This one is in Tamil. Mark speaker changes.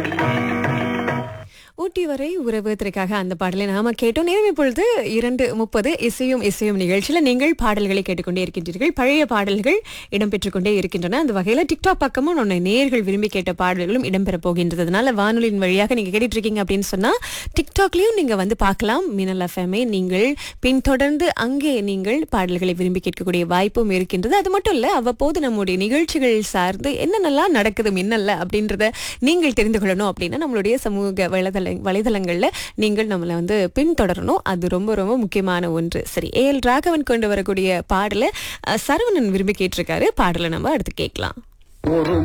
Speaker 1: ஊட்டி வரை உறவு திரைக்காக அந்த பாடலை நாம கேட்டோம் நேரம் இப்பொழுது இரண்டு முப்பது இசையும் இசையும் நிகழ்ச்சியில நீங்கள் பாடல்களை கேட்டுக்கொண்டே இருக்கின்றீர்கள் பழைய பாடல்கள் இடம்பெற்றுக் கொண்டே இருக்கின்றன அந்த வகையில டிக்டாக் பக்கமும் உன்னை நேர்கள் விரும்பி கேட்ட பாடல்களும் இடம்பெற போகின்றது அதனால வானொலியின் வழியாக நீங்க கேட்டுட்டு இருக்கீங்க அப்படின்னு சொன்னா டிக்டாக்லயும் நீங்க வந்து பார்க்கலாம் மினல் எஃப்எம்ஐ நீங்கள் பின்தொடர்ந்து அங்கே நீங்கள் பாடல்களை விரும்பி கேட்கக்கூடிய வாய்ப்பும் இருக்கின்றது அது மட்டும் இல்ல அவ்வப்போது நம்முடைய நிகழ்ச்சிகள் சார்ந்து என்னென்னலாம் நடக்குது மின்னல்ல அப்படின்றத நீங்கள் தெரிந்து கொள்ளணும் அப்படின்னா நம்மளுடைய சமூக வலைதள வலைதளங்கள்ல நீங்கள் நம்மளை வந்து பின்தொடரணும் அது ரொம்ப ரொம்ப முக்கியமான ஒன்று சரி ஏஎல் ராகவன் கொண்டு வரக்கூடிய பாடலை அஹ், சரவணன் விரும்பி கேட்டிருக்காரு பாடலை நம்ம அடுத்து கேட்கலாம்
Speaker 2: ஒரு